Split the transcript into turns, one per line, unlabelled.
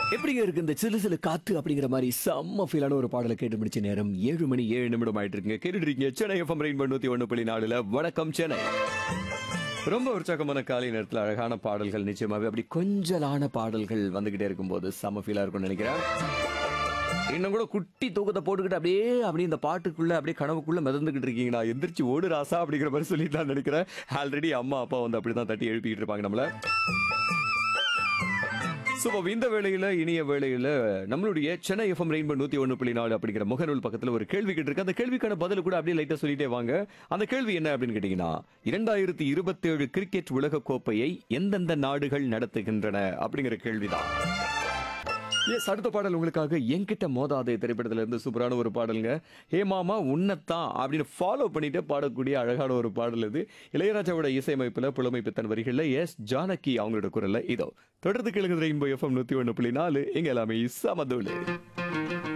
எப்படிங்க இருக்கு இந்த சிலு சிலு காத்து அப்படிங்கிற மாதிரி செம்ம ஃபீலான ஒரு பாடலை கேட்டு முடிச்ச நேரம் ஏழு மணி ஏழு நிமிடம் ஆயிட்டு இருக்குங்க கேட்டுட்டு இருக்கீங்க சென்னை எஃப்எம் ரெயின் நூத்தி ஒன்று புள்ளி நாலுல வணக்கம் சென்னை ரொம்ப உற்சாகமான காலை நேரத்தில் அழகான பாடல்கள் நிச்சயமாவே அப்படி கொஞ்சலான பாடல்கள் வந்துகிட்டே இருக்கும்போது செம்ம ஃபீலா இருக்கும்னு நினைக்கிறேன் இன்னும் கூட குட்டி தூக்கத்தை போட்டுக்கிட்டு அப்படியே அப்படியே இந்த பாட்டுக்குள்ள அப்படியே கனவுக்குள்ள மிதந்துகிட்டு இருக்கீங்களா எந்திரிச்சு ஓடு ராசா அப்படிங்கிற மாதிரி சொல்லிட்டு நான் நினைக்கிறேன் ஆல்ரெடி அம்மா அப்பா வந்து அப்படிதான் தட்டி எழுப்பிக்கிட்டு இருப்பாங்க நம்மள ஸோ இந்த வேளையில இனிய வேளையில நம்மளுடைய சென்னை எஃப்எம் ரெயின்போ நூத்தி ஒன்று புள்ளி நாலு அப்படிங்கிற முகநூல் பக்கத்துல ஒரு கேள்வி கேட்டிருக்கு அந்த கேள்விக்கான பதில் கூட அப்படியே லைட்டா சொல்லிட்டே வாங்க அந்த கேள்வி என்ன அப்படின்னு கேட்டீங்கன்னா இரண்டாயிரத்தி இருபத்தேழு கிரிக்கெட் உலக கோப்பையை எந்தெந்த நாடுகள் நடத்துகின்றன அப்படிங்கிற கேள்விதான் எஸ் அடுத்த பாடல் உங்களுக்காக என்கிட்ட மோதாதே திரைப்படத்துல இருந்து சூப்பரான ஒரு பாடலுங்க ஹே மாமா உன்னத்தான் அப்படின்னு ஃபாலோ பண்ணிட்டு பாடக்கூடிய அழகான ஒரு பாடல் இது இளையராஜாவோட இசையமைப்புல புலமை பித்தன் வரிகள்ல எஸ் ஜானகி அவங்களோட குரல்ல இதோ தொடர்ந்து கேளுங்க ரெயின்போ எஃப்எம் நூத்தி ஒன்று புள்ளி நாலு எங்க எல்லாமே சமதூலு